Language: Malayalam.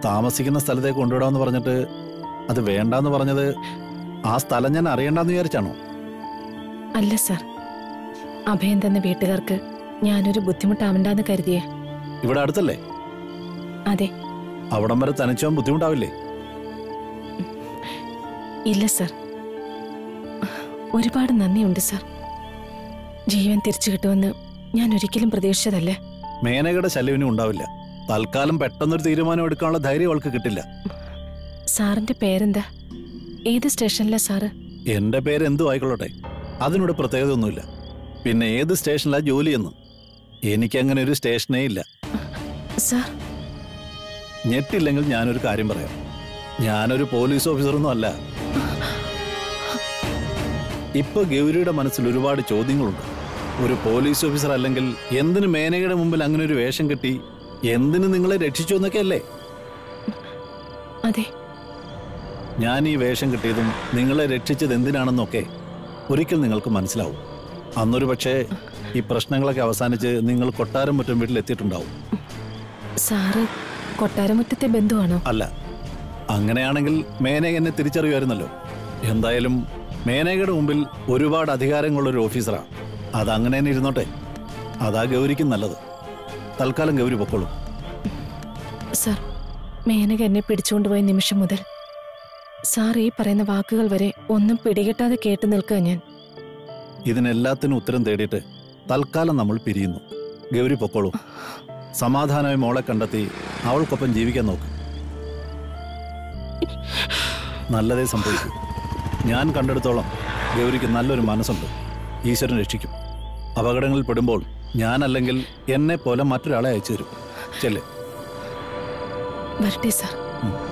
താമസിക്കുന്ന സ്ഥലത്തേക്ക് കൊണ്ടുവിടാമെന്ന് പറഞ്ഞിട്ട് അത് വേണ്ടാന്ന് പറഞ്ഞത് ആ സ്ഥലം ഞാൻ അറിയണ്ടെന്ന് വിചാരിച്ചാണോ അല്ല സാർ അഭയം തന്ന വീട്ടുകാർക്ക് ഞാനൊരു ബുദ്ധിമുട്ടാവണ്ടെന്ന് കരുതിയേ ഇവിടെ അടുത്തല്ലേ അതെ അവിടം വരെ തനിച്ചാൻ ബുദ്ധിമുട്ടാവില്ലേ ഇല്ല സാർ ഒരുപാട് നന്ദിയുണ്ട് സാർ ജീവൻ തിരിച്ചു കിട്ടുമെന്ന് ഞാൻ ഒരിക്കലും പ്രതീക്ഷിച്ചതല്ല മേനകയുടെ ശല്യവിനും ഉണ്ടാവില്ല തൽക്കാലം പെട്ടെന്നൊരു തീരുമാനം എടുക്കാനുള്ള ധൈര്യം അവൾക്ക് കിട്ടില്ല സാറിന്റെ പേരെന്താ ഏത് സ്റ്റേഷനിലാ സാറ് എന്റെ പേര് എന്തു ആയിക്കൊള്ളട്ടെ അതിനോട് പ്രത്യേകത ഒന്നുമില്ല പിന്നെ ഏത് സ്റ്റേഷനിലാ ജോലി എന്ന് എനിക്കങ്ങനെ ഒരു സ്റ്റേഷനേ ഇല്ല സാർ ഞെട്ടില്ലെങ്കിൽ ഞാനൊരു കാര്യം പറയാം ഞാനൊരു പോലീസ് ഓഫീസറൊന്നും അല്ല ഇപ്പൊ ഗൗരിയുടെ മനസ്സിൽ ഒരുപാട് ചോദ്യങ്ങളുണ്ട് ഒരു പോലീസ് ഓഫീസർ അല്ലെങ്കിൽ എന്തിന് മേനകയുടെ മുമ്പിൽ അങ്ങനെ ഒരു വേഷം കെട്ടി എന്തിന് നിങ്ങളെ രക്ഷിച്ചു എന്നൊക്കെ അല്ലേ അതെ ഞാൻ ഈ വേഷം കിട്ടിയതും നിങ്ങളെ രക്ഷിച്ചത് എന്തിനാണെന്നൊക്കെ ഒരിക്കൽ നിങ്ങൾക്ക് മനസ്സിലാവും അന്നൊരു പക്ഷേ ഈ പ്രശ്നങ്ങളൊക്കെ അവസാനിച്ച് നിങ്ങൾ കൊട്ടാരം മുറ്റം വീട്ടിലെത്തിയിട്ടുണ്ടാവും സാറ് കൊട്ടാരമുറ്റത്തെ ബന്ധുവാണോ അല്ല അങ്ങനെയാണെങ്കിൽ മേനക എന്നെ തിരിച്ചറിയുമായിരുന്നല്ലോ എന്തായാലും മേനകയുടെ മുമ്പിൽ ഒരുപാട് അധികാരങ്ങളുള്ള ഒരു ഓഫീസറാ അതങ്ങനെ തന്നെ ഇരുന്നോട്ടെ അതാ ഗൗരിക്കും നല്ലത് തൽക്കാലം ഗൗരി പൊക്കോളൂ സാർ മേനക എന്നെ പിടിച്ചുകൊണ്ടുപോയ നിമിഷം മുതൽ സാർ ഈ പറയുന്ന വാക്കുകൾ വരെ ഒന്നും പിടികിട്ടാതെ കേട്ടു നിൽക്കുക ഞാൻ ഇതിനെല്ലാത്തിനും ഉത്തരം തേടിയിട്ട് തൽക്കാലം നമ്മൾ പിരിയുന്നു ഗൗരി പൊക്കോളൂ സമാധാനമായി മോളെ കണ്ടെത്തി അവൾക്കൊപ്പം ജീവിക്കാൻ നോക്ക് നല്ലതേ സംഭവിക്കൂ ഞാൻ കണ്ടെടുത്തോളം ഗൗരിക്ക് നല്ലൊരു മനസ്സുണ്ട് ഈശ്വരൻ രക്ഷിക്കും അപകടങ്ങളിൽ പെടുമ്പോൾ ഞാനല്ലെങ്കിൽ എന്നെ പോലെ മറ്റൊരാളെ അയച്ചു തരും ചെല്ലേ വരട്ടെ സാർ ഉം.